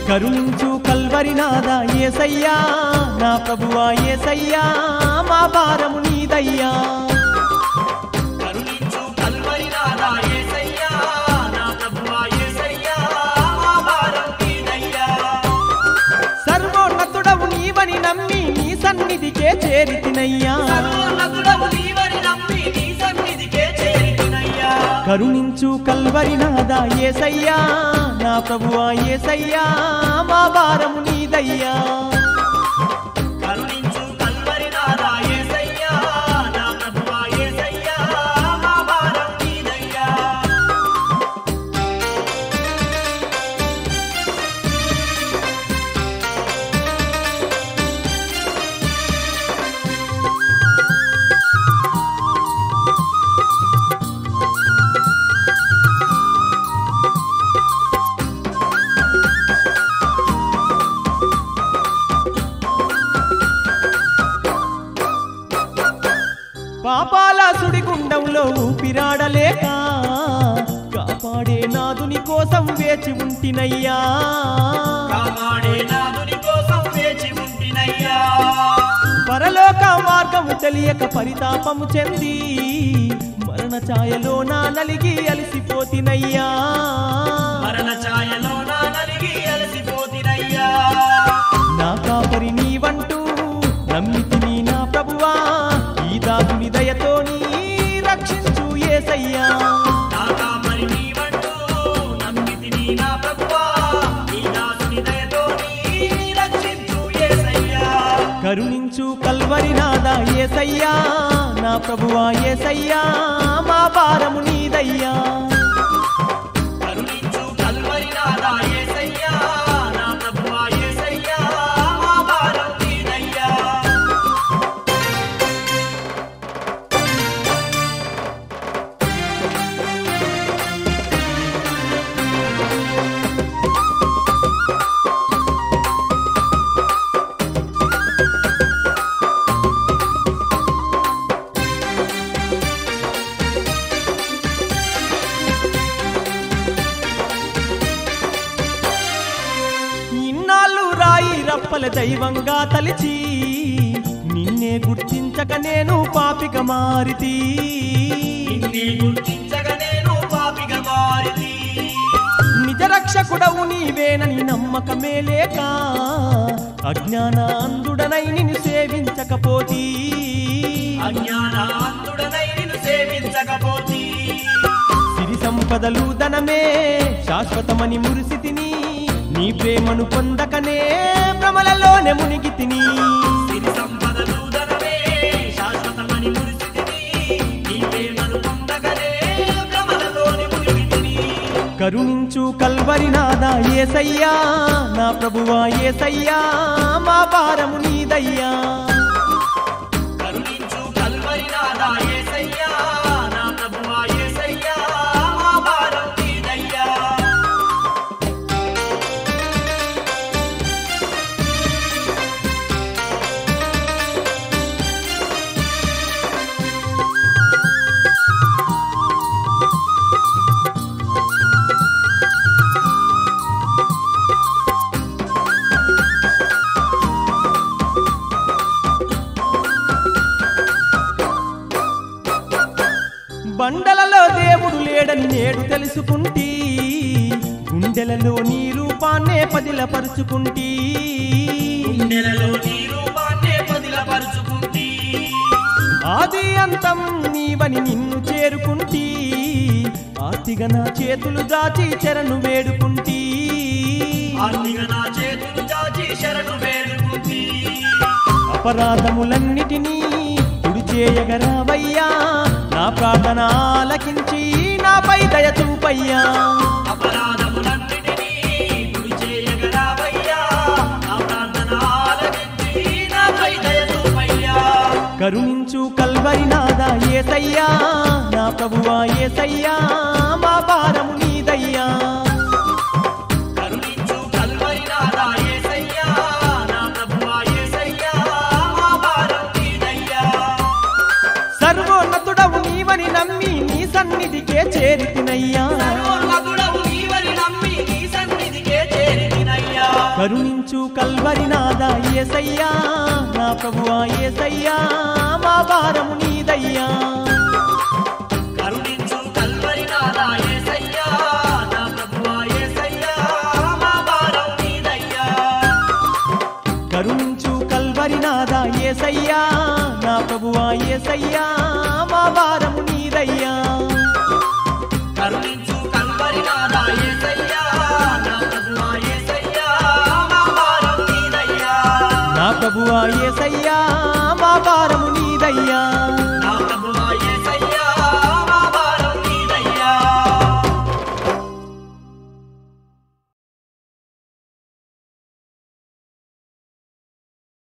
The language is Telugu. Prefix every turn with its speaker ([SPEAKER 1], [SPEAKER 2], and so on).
[SPEAKER 1] కరుణించు కల్వరినాదా ఏసయ్యా నా ప్రభువా ఏసయ్యా మా భారము నీదయ్యా
[SPEAKER 2] కరుణించు కల్వరినాథా యేసయ్యా నా ప్రభువా యేసయ్యా మా భారం నీదయ్యా
[SPEAKER 1] సర్వోన్నతుడవు నీవని నమ్మి నీ సన్నిధికే చేరితినయ్యా
[SPEAKER 2] సర్వోన్నతుడవు నీవని నమ్మి నీ సన్నిధికే చేరితినయ్యా
[SPEAKER 1] కరుణించు కల్వరినాదా ఏసయ్యా నా ప్రభువా ఏసయ్యా మా భారము నీదయ్యా
[SPEAKER 2] కరుణించు కల్వరినాథా యేసయ్యా నా ప్రభువా యేసయ్యా మా భారం నీదయ్యా
[SPEAKER 1] పాపాల సుడిగుండంలో ఊపిరాడలేక కాపాడే నాదుని కోసం వేచి ఉంటినయ్యా
[SPEAKER 2] కాపాడే నాదుని కోసం వేచి ఉంటినయ్యా
[SPEAKER 1] పరలోక మార్గము తెలియక పరితాపము చెంది మరణ ఛాయలో నా నలిగి అలసిపోతినయ్యా
[SPEAKER 2] మరణ ఛాయలో నా నలిగి అలసిపోతినయ్యా
[SPEAKER 1] నా కాపరి నీవంటూ నమ్మితిని నా ప్రభువా ఈ దాసుని దయతోని రక్షించు ఏసయ్యా
[SPEAKER 2] నా కాపరి నీవంటూ నమ్మితిని నా ప్రభువా నీ దాసుని దయతోని రక్షించు యేసయ్యా
[SPEAKER 1] కరుణించు కల్వరినాదా ఏసయ్యా నా ప్రభువా ఏసయ్యా మా భారము నీదయ్యా
[SPEAKER 2] కరుణించు కల్వరినాథా యేసయ్యా నా ప్రభువా యేసయ్యా మా భారం నీదయ్యా
[SPEAKER 1] ఇన్నాళ్ళు రాయి రప్పల దైవంగా తలిచి నిన్నే గుర్తించక నేను పాపిక మారితి
[SPEAKER 2] నిన్నే గుర్తించగా నేను పాపిగా మారితి
[SPEAKER 1] నిజ రక్షకుడవు నీవేనని నమ్మకమే లేక అజ్ఞాన అందుడనై నిన్ను సేవించకపోతీ
[SPEAKER 2] అజ్ఞానాంతుడనై నిన్ను సేవించకపోతి
[SPEAKER 1] సిరి సంపదలు ధనమే శాశ్వతమని మురిసితిని నీ ప్రేమను పొందకనే భ్రమలలోనే మునిగి తిని
[SPEAKER 2] సిరి సంపదలు ధనమే శాశ్వతమని మురిసితిని నీ ప్రేమను పొందగనే భ్రమలలోని మునిగితిని
[SPEAKER 1] కరుణించు కల్వరినాదా ఏసయ్యా నా ప్రభువా ఏసయ్యా మా భారము నీదయ్యా
[SPEAKER 2] కరుణించు కల్వరినాథా యేసయ్యా నా ప్రభువా యేసయ్యా మా భారం నీదయ్యా
[SPEAKER 1] బండలలో దేవుడు లేడని నేడు తెలుసుకుంటీ గుండెలలో నీ రూపాన్నే పదిలపరుచుకుంటీ
[SPEAKER 2] గుండెలలో నీ రూపాన్నే పదిలపరుచుకుంటి
[SPEAKER 1] ఆది అంతం నీవని నిన్ను చేరుకుంటీ ఆర్తిగా నా చేతులు దాచి చెరను వేడుకుంటీ
[SPEAKER 2] ఆర్తిగా నా చేతులు చాచి శరణు వేడుకుంటి
[SPEAKER 1] అపరాధములన్నిటినీ తుడి చేయగరావయ్యా నా ప్రార్థన ఆలకించి నాపై దయ చూపయ్యా
[SPEAKER 2] అపరాధములన్నిటినీ గుడి చేయగరావయ్యా నా ప్రార్థన ఆలకించి నాపై దయ చూపయ్యా
[SPEAKER 1] కరుణించు కల్వరినాదా ఏసయ్యా నా ప్రభువా ఏసయ్యా మా భారము నీదయ్యా
[SPEAKER 2] కరుణించు కల్వరినాథా యేసయ్యా నా ప్రభువా యేసయ్యా మా భారం నీదయ్యా
[SPEAKER 1] సర్వోన్నతుడవు నీవని నమ్మి నీ సన్నిధికే చేరితినయ్యా
[SPEAKER 2] సర్వోన్నతుడవు నీవని నమ్మి నీ సన్నిధికే చేరితినయ్యా
[SPEAKER 1] కరుణించు కల్వరినాదా ఏసయ్యా నా ప్రభువా ఏసయ్యా మా భారము నీదయ్యా
[SPEAKER 2] కరుణించు కల్వరి నాదా యేసయ్యా నా ప్రభువా యేసయ్యా మా భారం నీదయ్యా
[SPEAKER 1] కరుణించు కల్వరినాదా ఏసయ్యా నా ప్రభువా ఏసయ్యా మా భారము నీదయ్యా
[SPEAKER 2] కరుణించు కల్వరి నాదా యేసయ్యా నా ప్రభువా యేసయ్యా మా భారం నీదయ్యా
[SPEAKER 1] నా ప్రభువా ఏసయ్యా మా భారము నీదయ్యా